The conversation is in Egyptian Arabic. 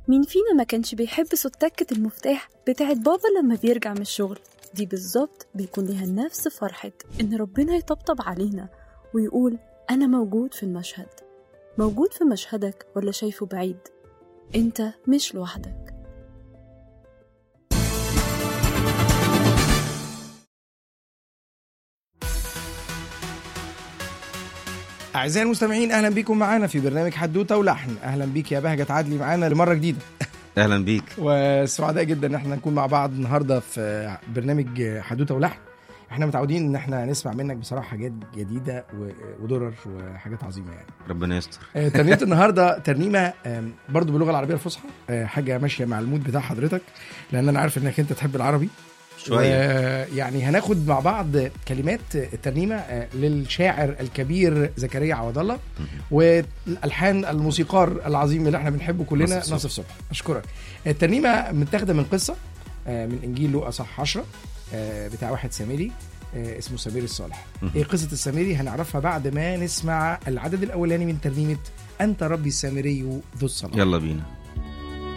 مين فينا ما كانش بيحب صوت تكة المفتاح بتاعت بابا لما بيرجع من الشغل دي بالظبط بيكون ليها نفس فرحة إن ربنا يطبطب علينا ويقول أنا موجود في المشهد موجود في مشهدك ولا شايفه بعيد أنت مش لوحدك أعزائي المستمعين أهلا بكم معانا في برنامج حدوتة ولحن أهلا بيك يا بهجة عدلي معانا لمرة جديدة اهلا بيك وسعداء جدا ان احنا نكون مع بعض النهارده في برنامج حدوته ولحن احنا متعودين ان احنا نسمع منك بصراحه حاجات جديده و- ودرر وحاجات عظيمه يعني ربنا يستر آه، ترنيمه النهارده ترنيمه آم، برضو باللغه العربيه الفصحى آه، حاجه ماشيه مع المود بتاع حضرتك لان انا عارف انك انت تحب العربي شويه يعني هناخد مع بعض كلمات الترنيمه آه، للشاعر الكبير زكريا عوض الله والالحان الموسيقار العظيم اللي احنا بنحبه كلنا ناصف صبحي. ناصف صبحي اشكرك الترنيمه متاخده من قصه آه، من انجيل لوقا صح 10 آه، بتاع واحد سامري آه، اسمه سمير الصالح مهم. ايه قصه السامري هنعرفها بعد ما نسمع العدد الاولاني من ترنيمه انت ربي السامري ذو الصلاه يلا بينا